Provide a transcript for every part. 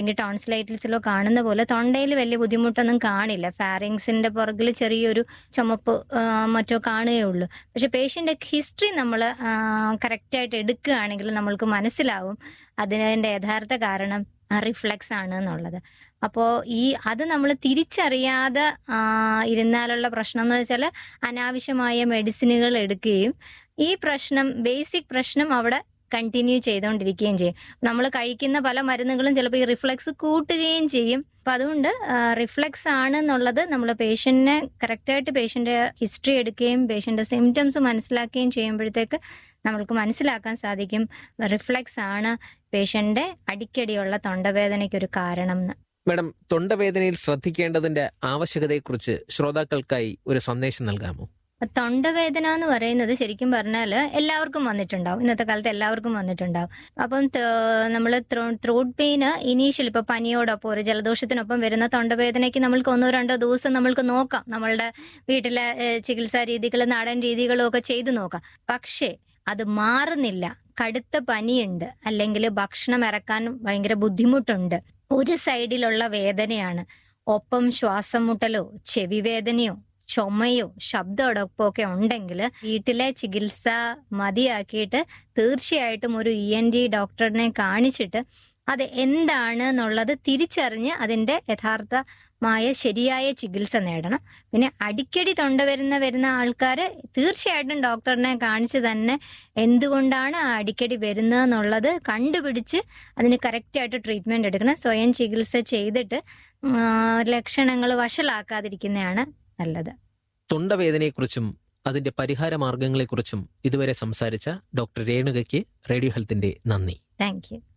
അല്ലെങ്കിൽ ടോൺസിലൈറ്റിൽസിലോ കാണുന്ന പോലെ തൊണ്ടയിൽ വലിയ ബുദ്ധിമുട്ടൊന്നും കാണില്ല ഫാരിങ്സിന്റെ പുറകിൽ ചെറിയൊരു ചുമപ്പ് ആ, മറ്റോ കാണുകയുള്ളൂ പക്ഷെ പേഷ്യന്റ് ഹിസ്റ്ററി നമ്മൾ കറക്റ്റായിട്ട് എടുക്കുകയാണെങ്കിൽ നമ്മൾക്ക് മനസ്സിലാവും അതിന്റെ യഥാർത്ഥ കാരണം റിഫ്ലക്സ് ആണ് എന്നുള്ളത് അപ്പോൾ ഈ അത് നമ്മൾ തിരിച്ചറിയാതെ ആ, ഇരുന്നാലുള്ള പ്രശ്നം എന്ന് വെച്ചാൽ അനാവശ്യമായ മെഡിസിനുകൾ എടുക്കുകയും ഈ പ്രശ്നം ബേസിക് പ്രശ്നം അവിടെ കണ്ടിന്യൂ ചെയ്തുകൊണ്ടിരിക്കുകയും ചെയ്യും നമ്മൾ കഴിക്കുന്ന പല മരുന്നുകളും ചിലപ്പോൾ ഈ റിഫ്ലക്സ് കൂട്ടുകയും ചെയ്യും അപ്പം അതുകൊണ്ട് റിഫ്ലക്സ് ആണ് എന്നുള്ളത് നമ്മൾ പേഷ്യന്റിനെ കറക്റ്റായിട്ട് പേഷ്യന്റ് ഹിസ്റ്ററി എടുക്കുകയും പേഷ്യന്റ് സിംറ്റംസ് മനസ്സിലാക്കുകയും ചെയ്യുമ്പോഴത്തേക്ക് നമ്മൾക്ക് മനസ്സിലാക്കാൻ സാധിക്കും റിഫ്ലക്സ് ആണ് പേഷ്യന്റെ അടിക്കടിയുള്ള തൊണ്ടവേദനയ്ക്ക് ഒരു കാരണം എന്ന് മാഡം തൊണ്ടവേദനയിൽ ശ്രദ്ധിക്കേണ്ടതിന്റെ ആവശ്യകതയെക്കുറിച്ച് ശ്രോതാക്കൾക്കായി ഒരു സന്ദേശം നൽകാമോ തൊണ്ടവേദന എന്ന് പറയുന്നത് ശരിക്കും പറഞ്ഞാൽ എല്ലാവർക്കും വന്നിട്ടുണ്ടാവും ഇന്നത്തെ കാലത്ത് എല്ലാവർക്കും വന്നിട്ടുണ്ടാവും അപ്പം നമ്മൾ ത്രോട്ട് പെയിന് ഇനീഷ്യൽ ഇപ്പൊ പനിയോടൊപ്പം ഒരു ജലദോഷത്തിനൊപ്പം വരുന്ന തൊണ്ടവേദനയ്ക്ക് നമ്മൾക്ക് ഒന്നോ രണ്ടോ ദിവസം നമ്മൾക്ക് നോക്കാം നമ്മളുടെ വീട്ടിലെ ഏഹ്, ചികിത്സാ രീതികൾ നാടൻ രീതികളും ഒക്കെ ചെയ്തു നോക്കാം പക്ഷേ അത് മാറുന്നില്ല കടുത്ത പനിയുണ്ട് അല്ലെങ്കിൽ ഭക്ഷണം ഇറക്കാൻ ഭയങ്കര ബുദ്ധിമുട്ടുണ്ട് ഒരു സൈഡിലുള്ള വേദനയാണ് ഒപ്പം ശ്വാസം മുട്ടലോ ചെവി വേദനയോ ചുമയോ ശബ്ദമടക്കമോ ഒക്കെ ഉണ്ടെങ്കിൽ വീട്ടിലെ ചികിത്സ മതിയാക്കിയിട്ട് തീർച്ചയായിട്ടും ഒരു ഇ എൻ ഡി ഡോക്ടറിനെ കാണിച്ചിട്ട് അത് എന്താണ് എന്നുള്ളത് തിരിച്ചറിഞ്ഞ് അതിന്റെ യഥാർത്ഥമായ ശരിയായ ചികിത്സ നേടണം പിന്നെ അടിക്കടി തൊണ്ട വരുന്ന വരുന്ന ആൾക്കാർ തീർച്ചയായിട്ടും ഡോക്ടറിനെ കാണിച്ച് തന്നെ എന്തുകൊണ്ടാണ് ആ അടിക്കടി വരുന്നത് എന്നുള്ളത് കണ്ടുപിടിച്ച് അതിന് കറക്റ്റായിട്ട് ട്രീറ്റ്മെന്റ് എടുക്കണം സ്വയം ചികിത്സ ചെയ്തിട്ട് ലക്ഷണങ്ങൾ വഷളാക്കാതിരിക്കുന്നതാണ് നല്ലത് തൊണ്ടവേദനയെക്കുറിച്ചും അതിന്റെ പരിഹാര മാർഗങ്ങളെക്കുറിച്ചും ഇതുവരെ സംസാരിച്ച ഡോക്ടർ രേണുകയ്ക്ക് റേഡിയോ ഹെൽത്തിന്റെ നന്ദി താങ്ക് യു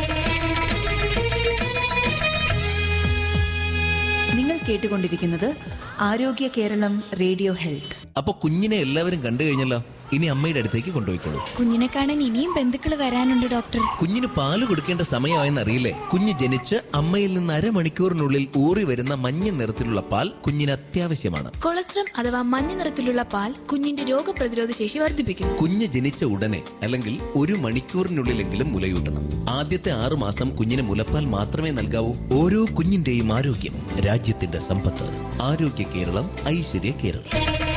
നിങ്ങൾ കേട്ടുകൊണ്ടിരിക്കുന്നത് ആരോഗ്യ കേരളം റേഡിയോ ഹെൽത്ത് അപ്പൊ കുഞ്ഞിനെ എല്ലാവരും കണ്ടു കഴിഞ്ഞല്ലോ ഇനി അമ്മയുടെ അടുത്തേക്ക് കൊണ്ടുപോയിക്കോളൂ കുഞ്ഞിനെ കാണാൻ ഇനിയും ബന്ധുക്കൾ വരാനുണ്ട് ഡോക്ടർ കുഞ്ഞിന് പാല് കൊടുക്കേണ്ട സമയമായെന്ന് അറിയില്ലേ കുഞ്ഞ് ജനിച്ച് അമ്മയിൽ നിന്ന് അരമണിക്കൂറിനുള്ളിൽ ഊറി വരുന്ന മഞ്ഞ നിറത്തിലുള്ള പാൽ കുഞ്ഞിന് അത്യാവശ്യമാണ് കൊളസ്ട്രം അഥവാ മഞ്ഞ നിറത്തിലുള്ള പാൽ കുഞ്ഞിന്റെ രോഗപ്രതിരോധ ശേഷി വർദ്ധിപ്പിക്കുന്നു കുഞ്ഞ് ജനിച്ച ഉടനെ അല്ലെങ്കിൽ ഒരു മണിക്കൂറിനുള്ളിലെങ്കിലും മുലയൂട്ടണം ആദ്യത്തെ ആറു മാസം കുഞ്ഞിന് മുലപ്പാൽ മാത്രമേ നൽകാവൂ ഓരോ കുഞ്ഞിന്റെയും ആരോഗ്യം രാജ്യത്തിന്റെ സമ്പത്ത് ആരോഗ്യ കേരളം ഐശ്വര്യ കേരളം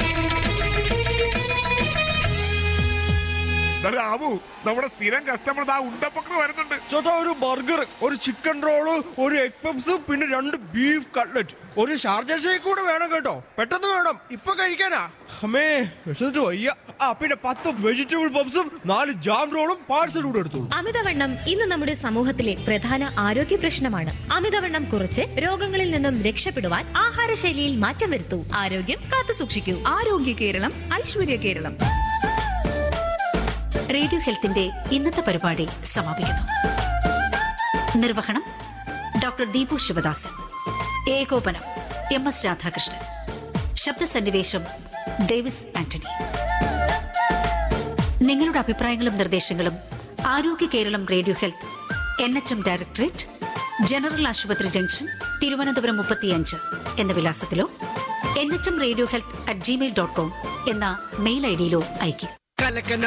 രാമു നമ്മുടെ സ്ഥിരം കസ്റ്റമർ ദാ ഉണ്ടപ്പക്കർ വരുന്നുണ്ട് ചേട്ടാ ഒരു ബർഗർ ഒരു ചിക്കൻ റോള് ഒരു എഗ് പപ്സ് പിന്നെ രണ്ട് ബീഫ് കട്ട്ലറ്റ് ഒരു ഷാർജ ഷേക്ക് കൂടെ വേണം കേട്ടോ പെട്ടെന്ന് വേണം ഇപ്പൊ കഴിക്കാനാ അമ്മേ വിശന്നിട്ട് വയ്യ ആ പിന്നെ പത്ത് വെജിറ്റബിൾ പപ്സും നാല് ജാം റോളും പാഴ്സൽ കൂടെ എടുത്തു അമിതവണ്ണം ഇന്ന് നമ്മുടെ സമൂഹത്തിലെ പ്രധാന ആരോഗ്യ പ്രശ്നമാണ് അമിതവണ്ണം കുറച്ച് രോഗങ്ങളിൽ നിന്നും രക്ഷപ്പെടുവാൻ ആഹാരശൈലിയിൽ മാറ്റം വരുത്തൂ ആരോഗ്യം കാത്തു സൂക്ഷിക്കൂ ആരോഗ്യ കേരളം ഐശ്വര്യ കേരളം റേഡിയോ ഹെൽത്തിന്റെ ഇന്നത്തെ പരിപാടി സമാപിക്കുന്നു നിർവഹണം ഡോക്ടർ ദീപു ശിവദാസൻ ഏകോപനം എം എസ് രാധാകൃഷ്ണൻ ശബ്ദസന്നിവേശം ഡേവിസ് ആന്റണി നിങ്ങളുടെ അഭിപ്രായങ്ങളും നിർദ്ദേശങ്ങളും ആരോഗ്യ Keralam radio health N H M directorate general ആശുപത്രി ജംഗ്ഷൻ തിരുവനന്തപുരം മുപ്പത്തിയഞ്ച് എന്ന വിലാസത്തിലോ N H M radio health at Gmail dot com എന്ന മെയിൽ ഐ ഡിയിലോ അയയ്ക്കുക കലക്കന